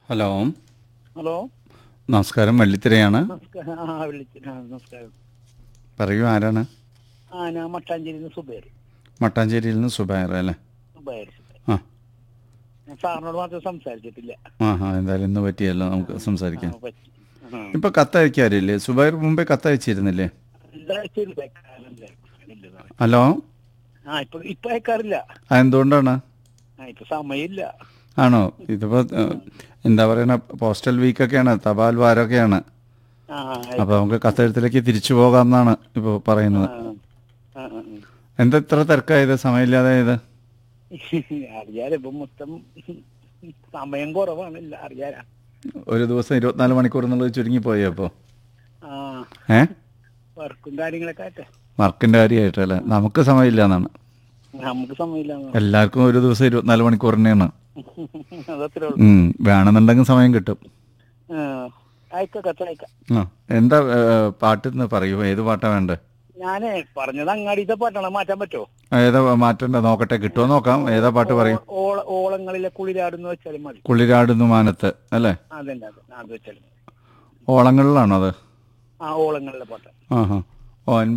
Hello hello നമസ്കാരം വള്ളിത്തിരയാണ് നമസ്കാരം ആ വിളിച്ചു ആ നമസ്കാരം പറയൂ ആരാണ് ആ ഞാൻ മട്ടാഞ്ചേരി സുബൈർ മട്ടാഞ്ചേരിയിൽ നിന്ന് സുബൈർ അല്ലേ സുബൈർ സുബൈർ ആ ഞാൻ സാറിനോട് മാത്രം സംസാരിച്ചിട്ടില്ല ആ ആ എന്തായാലും ഇന്ന് പറ്റിയല്ലോ നമുക്ക് ആ, സംസാരിക്കാം പറ്റി ആ. ഇപ്പൊ കത്തയക്കാറില്ലേ സുബൈർ മുമ്പേ കത്തയച്ചിരുന്നില്ലേ എന്താ ചെയ്തു അയക്കാറില്ല. ഇല്ല സാറേ. ഹലോ ആ ഇപ്പൊ ഇപ്പൊ അയക്കാറില്ല ആ എന്തുകൊണ്ടാണ് ആ ഇപ്പൊ സമയമില്ല ആണോ ഇതിപ്പോ ഏഹ്, എന്താ പറയണ പോസ്റ്റൽ വീക്കൊക്കെയാണ് തപാൽ വാരമൊക്കെയാണ് ആ അപ്പൊ നമുക്ക് കത്തെഴുത്തിലേക്ക് തിരിച്ചു പോകാം എന്നാണ് ഇപ്പോൾ പറയുന്നത് ആ, ആ, ആ. എന്താ ഇത്ര തിരക്കായത് സമയമില്ലാതായത് അറിയാലോ ഇപ്പൊ മൊത്തം സമയം കുറവാണല്ല അറിയാല ഒരു ദിവസം ഇരുപത്തിനാല് മണിക്കൂർ എന്നുള്ളത് ചുരുങ്ങിപ്പോയോ അപ്പോൾ ആ ഏ വർക്കും കാര്യങ്ങളൊക്കെ ആട്ടെ വർക്കിന്റെ കാര്യമായിട്ടല്ലേ നമുക്ക് സമയമില്ല എന്നാണ് നമുക്ക് സമയമില്ല എല്ലാവർക്കും ഒരു ദിവസം ഇരുപത്തിനാല് മണിക്കൂർ തന്നെയാണ് അതത്രേ ഉള്ളൂ ഉം, വേണമെന്നുണ്ടെങ്കിൽ സമയം കിട്ടും ആ, അയക്കാം കത്ത് അയക്കാം ആ എന്താ ഏഹ്, പാട്ടെന്ന് പറയൂ ഏത് പാട്ടാ വേണ്ടത് ഞാനേ പറഞ്ഞത് അങ്ങാടിത്തെ പാട്ടാണ് മാറ്റാൻ പറ്റുമോ ഏതാ മാറ്റണ്ട നോക്കട്ടെ കിട്ടുമോ നോക്കാം ഏതാ പാട്ട് പറയൂ ഓള ഓളങ്ങളിലെ കുളിരാടുന്ന് വെച്ചാലും മതി കുളിരാടുന്നു മാനത്ത് അല്ലേ അതന്നെ അത് അത് വെച്ചാലും മതി ഓളങ്ങളിലാണോ അത് ആ ഓളങ്ങളിലെ പാട്ട് ആഹാ ഓ